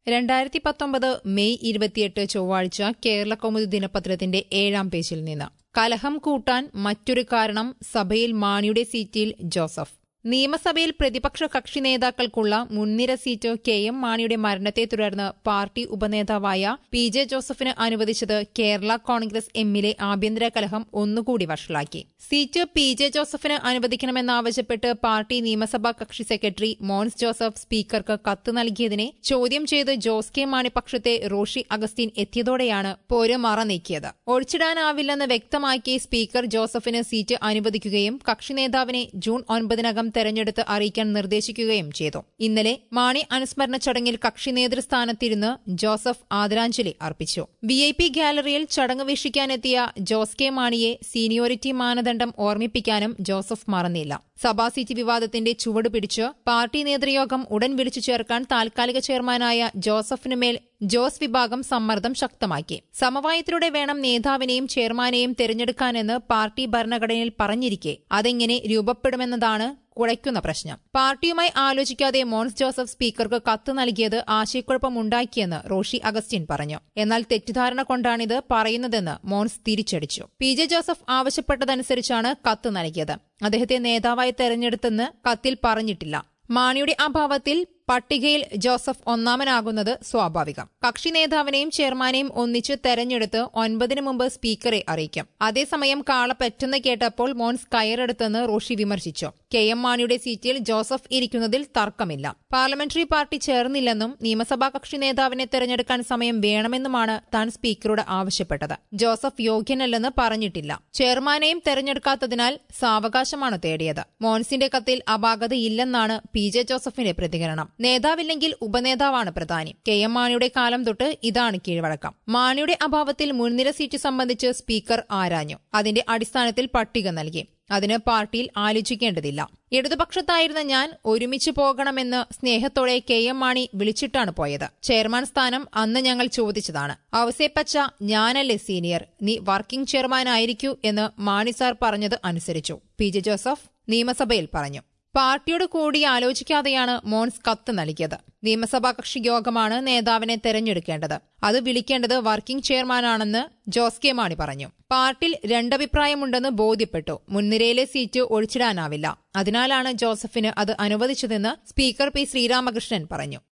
രണ്ടായിരത്തി പത്തൊമ്പത് മെയ് ഇരുപത്തിയെട്ട് ചൊവ്വാഴ്ച കേരള കൗമുദി ദിനപത്രത്തിന്റെ ഏഴാം പേജിൽ നിന്ന് കലഹം കൂട്ടാൻ മറ്റൊരു കാരണം സഭയിൽ മാണിയുടെ സീറ്റിൽ ജോസഫ് നിയമസഭയിൽ പ്രതിപക്ഷ കക്ഷി നേതാക്കൾക്കുള്ള മുൻനിര സീറ്റ് കെ എം മാണിയുടെ മരണത്തെ തുടർന്ന് പാർട്ടി ഉപനേതാവായ പി ജെ ജോസഫിന് അനുവദിച്ചത് കേരള കോൺഗ്രസ് എമ്മിലെ ആഭ്യന്തര കലഹം ഒന്നുകൂടി വഷളാക്കി സീറ്റ് പി ജെ ജോസഫിന് അനുവദിക്കണമെന്നാവശ്യപ്പെട്ട് പാർട്ടി നിയമസഭാ കക്ഷി സെക്രട്ടറി മോൻസ് ജോസഫ് സ്പീക്കർക്ക് കത്ത് നൽകിയതിനെ ചോദ്യം ചെയ്ത് ജോസ് കെ മാണി പക്ഷത്തെ റോഷി അഗസ്റ്റിൻ എത്തിയതോടെയാണ് പോര് മറ നീക്കിയത് ഒഴിച്ചിടാനാവില്ലെന്ന് വ്യക്തമാക്കി സ്പീക്കർ ജോസഫിന് സീറ്റ് അനുവദിക്കുകയും കക്ഷി നേതാവിനെ ജൂൺ ഒൻപതിനകം തെരഞ്ഞെടുത്ത് അറിയിക്കാൻ നിർദ്ദേശിക്കുകയും ചെയ്തു ഇന്നലെ മാണി അനുസ്മരണ ചടങ്ങിൽ കക്ഷി നേതൃസ്ഥാനത്തിരുന്ന് ജോസഫ് ആദരാഞ്ജലി അർപ്പിച്ചു വി ഐ പി ഗാലറിയിൽ ചടങ്ങ് വീക്ഷിക്കാനെത്തിയ ജോസ് കെ മാണിയെ സീനിയോറിറ്റി മാനദണ്ഡം ഓർമ്മിപ്പിക്കാനും ജോസഫ് മറന്നില്ല സഭാ സീറ്റ് വിവാദത്തിന്റെ ചുവട് പിടിച്ച് പാർട്ടി നേതൃയോഗം ഉടൻ വിളിച്ചു ചേർക്കാൻ താൽക്കാലിക ചെയർമാനായ ജോസഫിനുമേൽ ജോസ് വിഭാഗം സമ്മർദ്ദം ശക്തമാക്കി സമവായത്തിലൂടെ വേണം നേതാവിനെയും ചെയർമാനെയും തെരഞ്ഞെടുക്കാനെന്ന് പാർട്ടി ഭരണഘടനയിൽ പറഞ്ഞിരിക്കെ അതെങ്ങനെ രൂപപ്പെടുമെന്നതാണ് കുഴയ്ക്കുന്ന പ്രശ്നം പാർട്ടിയുമായി ആലോചിക്കാതെ മോൻസ് ജോസഫ് സ്പീക്കർക്ക് കത്ത് നൽകിയത് ആശയക്കുഴപ്പമുണ്ടാക്കിയെന്ന് റോഷി അഗസ്റ്റിൻ പറഞ്ഞു എന്നാൽ തെറ്റിദ്ധാരണ കൊണ്ടാണിത് പറയുന്നതെന്ന് മോൻസ് തിരിച്ചടിച്ചു പി ജെ ജോസഫ് ആവശ്യപ്പെട്ടതനുസരിച്ചാണ് കത്ത് നൽകിയത് അദ്ദേഹത്തെ നേതാവായി തെരഞ്ഞെടുത്തെന്ന് കത്തിൽ പറഞ്ഞിട്ടില്ല മാണിയുടെ അഭാവത്തിൽ പട്ടികയിൽ ജോസഫ് ഒന്നാമനാകുന്നത് സ്വാഭാവികം കക്ഷി നേതാവിനെയും ചെയർമാനെയും ഒന്നിച്ച് തെരഞ്ഞെടുത്ത് ഒൻപതിനു മുമ്പ് സ്പീക്കറെ അറിയിക്കും അതേസമയം കാള പെറ്റെന്ന് കേട്ടപ്പോൾ മോൻസ് കയറെടുത്തെന്ന് റോഷി വിമർശിച്ചു കെ എം മാണിയുടെ സീറ്റിൽ ജോസഫ് ഇരിക്കുന്നതിൽ തർക്കമില്ല പാർലമെന്ററി പാർട്ടി ചേർന്നില്ലെന്നും നിയമസഭാ കക്ഷി നേതാവിനെ തെരഞ്ഞെടുക്കാൻ സമയം വേണമെന്നുമാണ് താൻ സ്പീക്കറോട് ആവശ്യപ്പെട്ടത് ജോസഫ് യോഗ്യനല്ലെന്ന് പറഞ്ഞിട്ടില്ല ചെയർമാനെയും തെരഞ്ഞെടുക്കാത്തതിനാൽ സാവകാശമാണ് തേടിയത് മോൻസിന്റെ കത്തിൽ അപാകതയില്ലെന്നാണ് പി ജെ ജോസഫിന്റെ പ്രതികരണം നേതാവില്ലെങ്കിൽ ഉപനേതാവാണ് പ്രധാനി കെ എം മാണിയുടെ കാലം തൊട്ട് ഇതാണ് കീഴ്വഴക്കം മാണിയുടെ അഭാവത്തിൽ മുൻനിര സീറ്റ് സംബന്ധിച്ച് സ്പീക്കർ ആരാഞ്ഞു അതിന്റെ അടിസ്ഥാനത്തിൽ പട്ടിക നൽകി അതിന് പാർട്ടിയിൽ ആലോചിക്കേണ്ടതില്ല ഇടതുപക്ഷത്തായിരുന്ന ഞാൻ ഒരുമിച്ച് പോകണമെന്ന് സ്നേഹത്തോടെ കെ എം മാണി വിളിച്ചിട്ടാണ് പോയത് ചെയർമാൻ സ്ഥാനം അന്ന് ഞങ്ങൾ ചോദിച്ചതാണ് അവസേപ്പച്ച ഞാനല്ലേ സീനിയർ നീ വർക്കിംഗ് ചെയർമാൻ ആയിരിക്കൂ എന്ന് മാണി സാർ പറഞ്ഞത് അനുസരിച്ചു പി ജെ ജോസഫ് നിയമസഭയിൽ പറഞ്ഞു പാർട്ടിയോട് കൂടി ആലോചിക്കാതെയാണ് മോൻസ് കത്ത് നൽകിയത് നിയമസഭാ കക്ഷി യോഗമാണ് നേതാവിനെ തെരഞ്ഞെടുക്കേണ്ടത് അത് വിളിക്കേണ്ടത് വർക്കിംഗ് ചെയർമാനാണെന്ന് ജോസ് കെ മാണി പറഞ്ഞു പാർട്ടിയിൽ രണ്ടഭിപ്രായമുണ്ടെന്ന് ബോധ്യപ്പെട്ടു മുൻനിരയിലെ സീറ്റ് ഒഴിച്ചിടാനാവില്ല അതിനാലാണ് ജോസഫിന് അത് അനുവദിച്ചതെന്ന് സ്പീക്കർ പി ശ്രീരാമകൃഷ്ണൻ പറഞ്ഞു